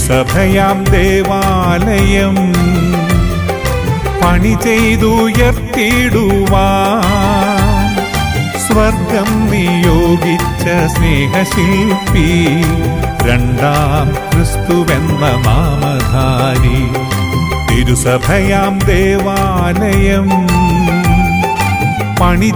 തിരുസഭയാം ദേവാലയം പണി ചെയ്തുയർത്തിടുവാൻ സ്വർഗം നിയോഗിച്ച സ്നേഹശില്പി രണ്ടാം ക്രിസ്തുവെന്ന നാമധാരി തിരുസഭയാം ദേവാലയം പണി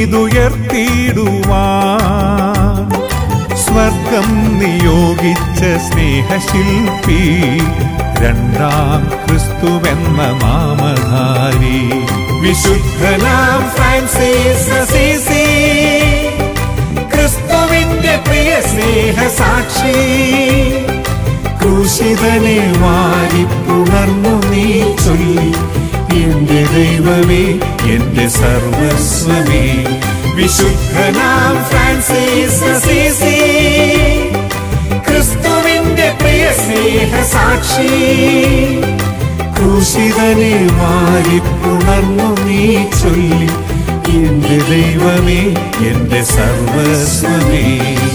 ചെയ്തുയർത്തിടുവാൻ സ്വർഗം നിയോഗിച്ച സ്നേഹശില്പി രണ്ടാം ക്രിസ്തുവെന്ന നാമധാരി വിശുദ്ധനാം ഫ്രാൻസിസ് അസീസി ക്രിസ്തുവിന്റെ പ്രിയ സ്നേഹ സാക്ഷി ക്രൂശിതനെ വാരിപ്പുണർന്നു നീ ചൊല്ലി എന്റെ ദൈവമേ എന്റെ സർവസ്വമേ വിശുദ്ധനാം ഫ്രാൻസിസ് അസീസി ക്രിസ്തുവിന്റെ പ്രിയ സ്നേഹ സാക്ഷി ക്രൂശിതനെ വാരിപ്പുണർന്നു നീ ചൊല്ലി എന്റെ ദൈവമേ എന്റെ സർവസ്വമേ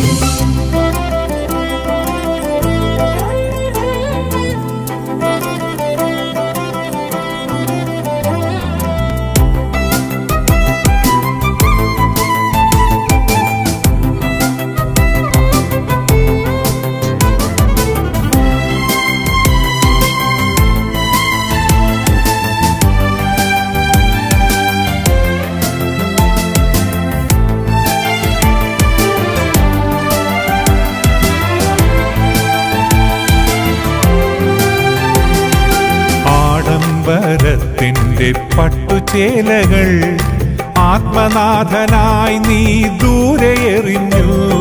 ആഡംബരത്തിന്റെ പട്ടുചേലകൾ ആത്മനാഥനായി നീ ദൂരെ എറിഞ്ഞു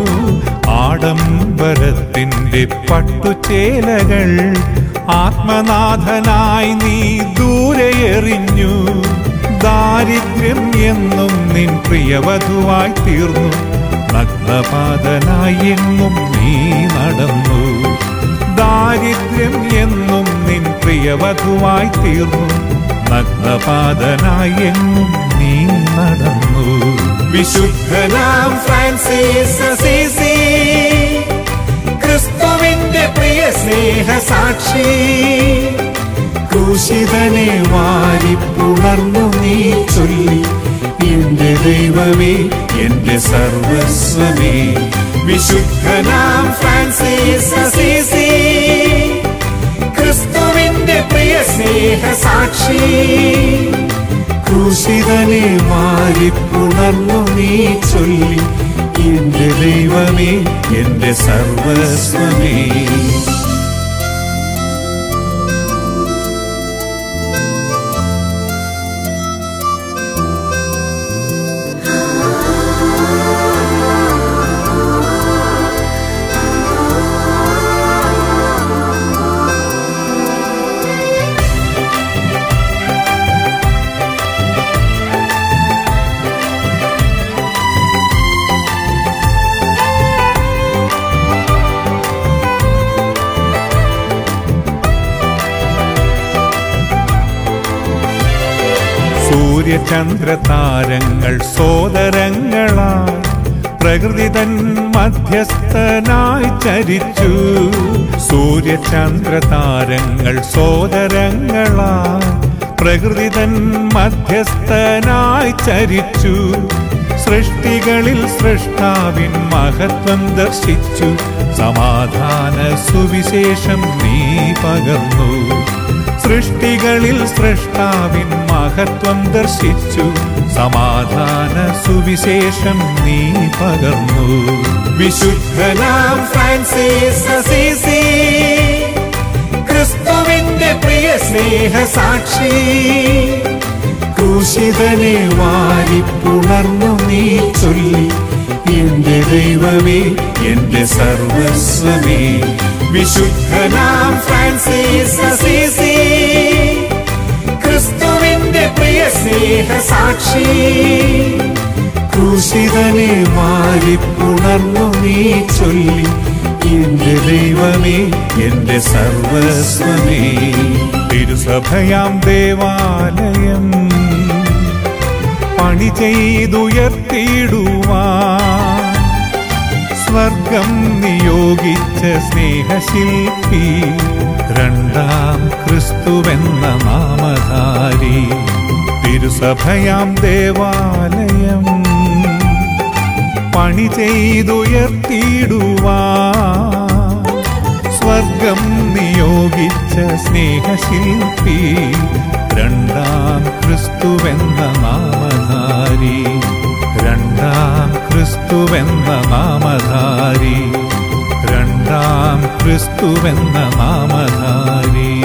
ആഡംബരത്തിന്റെ പട്ടുചേലകൾ ആത്മനാഥനായി നീ ദൂരെ എറിഞ്ഞു ദാരിദ്ര്യം എന്നും നിൻ പ്രിയവധുവായി തീർന്നു നഗ്നപാതനായി എങ്ങും നീ നടന്നു ദാരിദ്ര്യം എന്നും നിൻ പ്രിയവധുവായി തീർന്നു നഗ്നപാതനായി എങ്ങും നീ നടന്നു വിശുദ്ധനാം ഫ്രാൻസിസ് അസീസി ക്രിസ്തുവിന്റെ പ്രിയ സ്നേഹ സാക്ഷി ക്രൂശിതനെ വാരിപ്പുണർന്നു നീ ചൊല്ലി എന്റെ ദൈവമേ എന്റെ സർവസ്വമേ വിശുദ്ധനാം ഫ്രാൻസിസ് അസീസി ക്രിസ്തുവിന്റെ പ്രിയ സ്നേഹ സാക്ഷി ക്രൂശിതനെ വാരിപ്പുണർന്നു നീ ചൊല്ലി എന്റെ ദൈവമേ എന്റെ സർവസ്വമേ സൂര്യചന്ദ്ര താരങ്ങൾ സോദരങ്ങളായി പ്രകൃതി തൻ മധ്യസ്ഥനായി ചരിച്ചു സൂര്യചന്ദ്ര താരങ്ങൾ സോദരങ്ങളായി പ്രകൃതി തൻ മധ്യസ്ഥനായി ചരിച്ചു സൃഷ്ടികളിൽ സൃഷ്ടാവിൻ മഹത്വം ദർശിച്ചു സമാധാന സുവിശേഷം നീ പകർന്നു സൃഷ്ടികളിൽ സൃഷ്ടാവിൻ മഹത്വം ദർശിച്ചു സമാധാന സുവിശേഷം നീ പകർന്നു വിശുദ്ധനാം ഫ്രാൻസിസ് അസീസി ക്രിസ്തുവിന്റെ പ്രിയ സ്നേഹ സാക്ഷി ക്രൂശിതനെ വാരിപ്പുണർന്നു നീ ചൊല്ലി എന്റെ ദൈവമേ എന്റെ സർവസ്വമേ വിശുദ്ധനാം ഫ്രാൻസിസ് അസീസി ക്രിസ്തുവിന്റെ പ്രിയ സ്നേഹ സാക്ഷി ക്രൂശിതനെ വാരിപ്പുണർന്നു നീ ചൊല്ലി എന്റെ ദൈവമേ എന്റെ സർവസ്വമേ തിരുസഭയാം ദേവാലയം പണി ചെയ്തുയർത്തിടുവാൻ സ്വർഗം നിയോഗിച്ച സ്നേഹശില്പി രണ്ടാം ക്രിസ്തുവെന്ന നാമധാരി തിരുസഭയാം ദേവാലയം പണി ചെയ്തുയർത്തിയിടുവാ സ്വർഗം നിയോഗിച്ച സ്നേഹശില്പി രണ്ടാം ക്രിസ്തുവെന്ന നാമധാരി രണ്ടാം ക്രിസ്തുവെന്ന നാമധാരി രണ്ടാം ക്രിസ്തുവെന്ന നാമധാരി